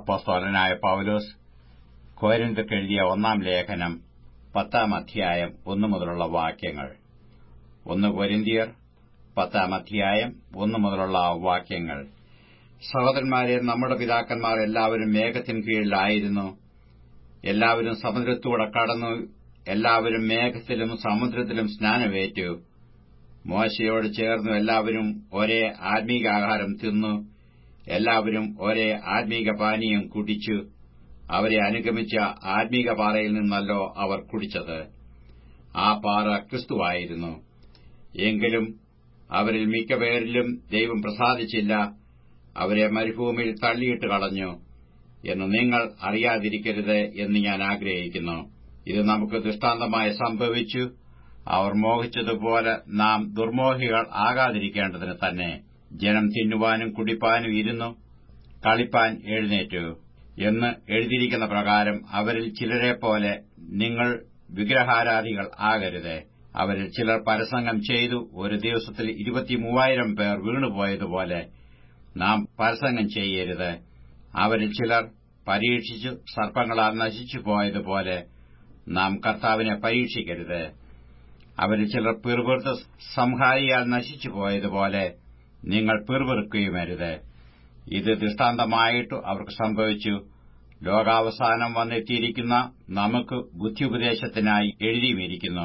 അപ്പോസ്തോലനായ പൌലോസ് കോരിന്തക്കെഴുതിയ ഒന്നാം ലേഖനം പത്താം അധ്യായം ഒന്നു മുതലുള്ള വാക്യങ്ങൾ ഒന്ന് കൊരിന്തിയർ പത്താം അധ്യായം ഒന്നു മുതലുള്ള വാക്യങ്ങൾ സഹോദരന്മാരെ നമ്മുടെ പിതാക്കന്മാർ എല്ലാവരും മേഘത്തിൻ കീഴിലായിരുന്നു എല്ലാവരും സമുദ്രത്തൂടെ കടന്നു എല്ലാവരും മേഘത്തിലും സമുദ്രത്തിലും സ്നാനമേറ്റു മോശയോട് ചേർന്നു എല്ലാവരും ഒരേ ആത്മീകാഹാരം തിന്നു എല്ലാവരും ഒരേ ആത്മീക പാനീയം കുടിച്ചു അവരെ അനുഗമിച്ച ആത്മീക പാറയിൽ നിന്നല്ലോ അവർ കുടിച്ചത് ആ പാറ ക്രിസ്തുവായിരുന്നു എങ്കിലും അവരിൽ മിക്കപേരിലും ദൈവം പ്രസാദിച്ചില്ല അവരെ മരുഭൂമിയിൽ തള്ളിയിട്ട് കളഞ്ഞു എന്ന് നിങ്ങൾ അറിയാതിരിക്കരുത് എന്ന് ഞാൻ ആഗ്രഹിക്കുന്നു ഇത് നമുക്ക് ദൃഷ്ടാന്തമായി സംഭവിച്ചു അവർ മോഹിച്ചതുപോലെ നാം ദുർമോഹികൾ ആകാതിരിക്കേണ്ടതിന് തന്നെ ജനം തിന്നുവാനും കുടിപ്പാനും ഇരുന്നു കളിപ്പാൻ എഴുന്നേറ്റു എന്ന് എഴുതിയിരിക്കുന്ന പ്രകാരം അവരിൽ ചിലരെപ്പോലെ നിങ്ങൾ വിഗ്രഹാരാധികൾ ആകരുത് അവരിൽ ചിലർ പരസംഗം ചെയ്തു ഒരു ദിവസത്തിൽ ഇരുപത്തിമൂവായിരം പേർ വീണുപോയതുപോലെ നാം പരസംഗം ചെയ്യരുത് അവരിൽ ചിലർ പരീക്ഷിച്ചു സർപ്പങ്ങളാൽ നശിച്ചു പോയതുപോലെ നാം കർത്താവിനെ പരീക്ഷിക്കരുത് അവരിൽ ചിലർ പിറുപിറുത്ത് സംഹാരിയാൽ നശിച്ചു പോയതുപോലെ നിങ്ങൾ പിറുപിറുക്കുകയുമരുത് ഇത് ദൃഷ്ടാന്തമായിട്ടു അവർക്ക് സംഭവിച്ചു ലോകാവസാനം വന്നെത്തിയിരിക്കുന്ന നമുക്ക് ബുദ്ധിയുപദേശത്തിനായി എഴുതിയുമിരിക്കുന്നു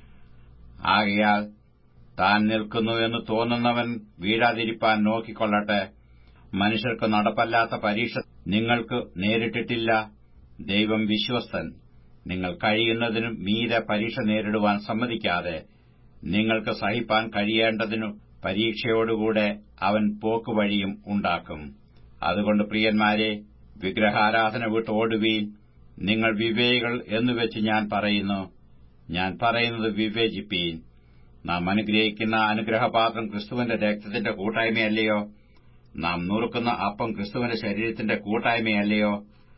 ആകയാൽ താൻ നിൽക്കുന്നു എന്ന് തോന്നുന്നവൻ വീഴാതിരിപ്പാൻ നോക്കിക്കൊള്ളട്ടെ മനുഷ്യർക്ക് നടപ്പല്ലാത്ത പരീക്ഷ നിങ്ങൾക്ക് നേരിട്ടിട്ടില്ല ദൈവം വിശ്വസ്തൻ നിങ്ങൾ കഴിയുന്നതിനും മീതെ പരീക്ഷ നേരിടുവാൻ സമ്മതിക്കാതെ നിങ്ങൾക്ക് സഹിപ്പാൻ കഴിയേണ്ടതിനു പരീക്ഷയോടുകൂടെ അവൻ പോക്കുവഴിയും ഉണ്ടാക്കും അതുകൊണ്ട് പ്രിയന്മാരെ വിഗ്രഹാരാധന വിട്ട് ഓടുവീൻ നിങ്ങൾ വിവേകൾ എന്നുവെച്ച് ഞാൻ പറയുന്നു ഞാൻ പറയുന്നത് വിവേചിപ്പീൻ നാം അനുഗ്രഹിക്കുന്ന അനുഗ്രഹപാത്രം ക്രിസ്തുവിന്റെ രക്തത്തിന്റെ കൂട്ടായ്മയല്ലയോ നാം നുറുക്കുന്ന അപ്പം ക്രിസ്തുവിന്റെ ശരീരത്തിന്റെ കൂട്ടായ്മയല്ലയോ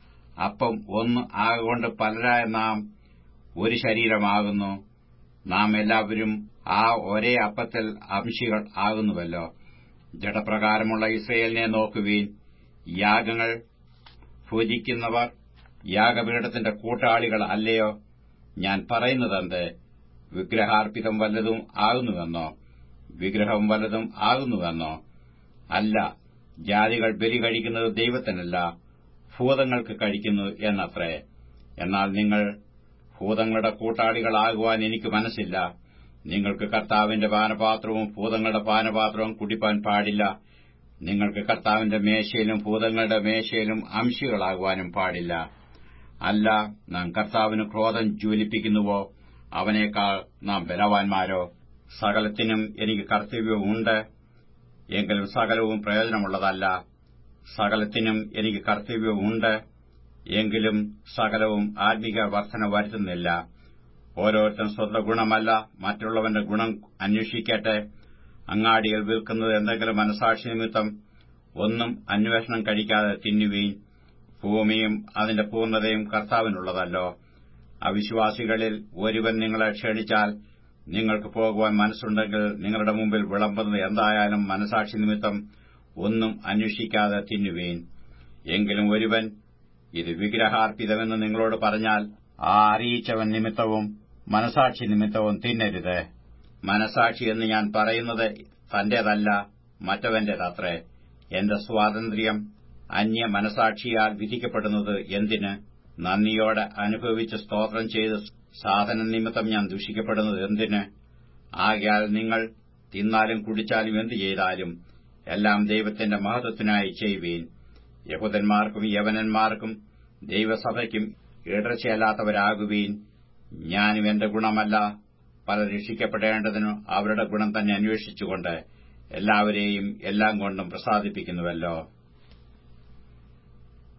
അപ്പം ഒന്ന് ആകൊണ്ട് പലരായ നാം ഒരു ശരീരമാകുന്നു നാം എല്ലാവരും ആ ഒരേ അപ്പത്തിൽ അംശികൾ ആകുന്നുവല്ലോ ജഡപ്രകാരമുള്ള ഇസ്രയേലിനെ നോക്കുവീൻ യാഗങ്ങൾ ഭുജിക്കുന്നവർ യാഗപീഠത്തിന്റെ കൂട്ടാളികൾ അല്ലയോ ഞാൻ പറയുന്നതെന്ത് വിഗ്രഹാർപ്പിതം വല്ലതും ആകുന്നുവെന്നോ വിഗ്രഹം വല്ലതും ആകുന്നുവെന്നോ അല്ല ജാതികൾ ബലി കഴിക്കുന്നത് ദൈവത്തിനല്ല ഭൂതങ്ങൾക്ക് കഴിക്കുന്നു എന്നത്രേ എന്നാൽ നിങ്ങൾ ഭൂതങ്ങളുടെ കൂട്ടാളികളാകുവാൻ എനിക്ക് മനസ്സില്ല നിങ്ങൾക്ക് കർത്താവിന്റെ പാനപാത്രവും ഭൂതങ്ങളുടെ പാനപാത്രവും കുടിപ്പാൻ പാടില്ല നിങ്ങൾക്ക് കർത്താവിന്റെ മേശയിലും ഭൂതങ്ങളുടെ മേശയിലും അംശികളാകുവാനും പാടില്ല അല്ല നാം കർത്താവിന് ക്രോധം ജ്വലിപ്പിക്കുന്നുവോ അവനേക്കാൾ നാം ബലവാന്മാരോ സകലത്തിനും എനിക്ക് കർത്തവ്യവുമുണ്ട് എങ്കിലും സകലവും പ്രയോജനമുള്ളതല്ല സകലത്തിനും എനിക്ക് കർത്തവ്യവുമുണ്ട് എങ്കിലും സകലവും ആത്മീക വർധന വരുത്തുന്നില്ല ഓരോരുത്തരും സ്വന്തം ഗുണമല്ല മറ്റുള്ളവന്റെ ഗുണം അന്വേഷിക്കട്ടെ അങ്ങാടികൾ വിൽക്കുന്നത് എന്തെങ്കിലും മനസാക്ഷി നിമിത്തം ഒന്നും അന്വേഷണം കഴിക്കാതെ തിന്നുവീൻ ഭൂമിയും അതിന്റെ പൂർണ്ണതയും കർത്താവിനുള്ളതല്ലോ അവിശ്വാസികളിൽ ഒരുവൻ നിങ്ങളെ ക്ഷണിച്ചാൽ നിങ്ങൾക്ക് പോകുവാൻ മനസ്സുണ്ടെങ്കിൽ നിങ്ങളുടെ മുമ്പിൽ വിളമ്പുന്നത് എന്തായാലും മനസാക്ഷി നിമിത്തം ഒന്നും അന്വേഷിക്കാതെ തിന്നുവീൻ എങ്കിലും ഒരുവൻ ഇത് വിഗ്രഹാർപ്പിതമെന്ന് നിങ്ങളോട് പറഞ്ഞാൽ ആ അറിയിച്ചവൻ നിമിത്തവും മനസാക്ഷി നിമിത്തവും തിന്നരുത് മനസാക്ഷി എന്ന് ഞാൻ പറയുന്നത് തന്റേതല്ല മറ്റവന്റേതത്രേ എന്റെ സ്വാതന്ത്ര്യം അന്യ മനസാക്ഷിയാൽ വിധിക്കപ്പെടുന്നത് എന്തിന് നന്ദിയോടെ അനുഭവിച്ച് സ്തോത്രം ചെയ്ത് സാധന നിമിത്തം ഞാൻ ദൂഷിക്കപ്പെടുന്നത് എന്തിന് ആകയാൽ നിങ്ങൾ തിന്നാലും കുടിച്ചാലും എന്തു ചെയ്താലും എല്ലാം ദൈവത്തിന്റെ മഹത്വത്തിനായി ചെയ്യുവീൻ യഹൂദന്മാർക്കും യവനന്മാർക്കും ദൈവസഭയ്ക്കും ഇടർച്ചയല്ലാത്തവരാകുവീൻ ഞാനും എന്റെ ഗുണമല്ല പല രക്ഷിക്കപ്പെടേണ്ടതിനു അവരുടെ ഗുണം തന്നെ അന്വേഷിച്ചുകൊണ്ട് എല്ലാവരെയും എല്ലാം കൊണ്ടും പ്രസാദിപ്പിക്കുന്നുവല്ലോ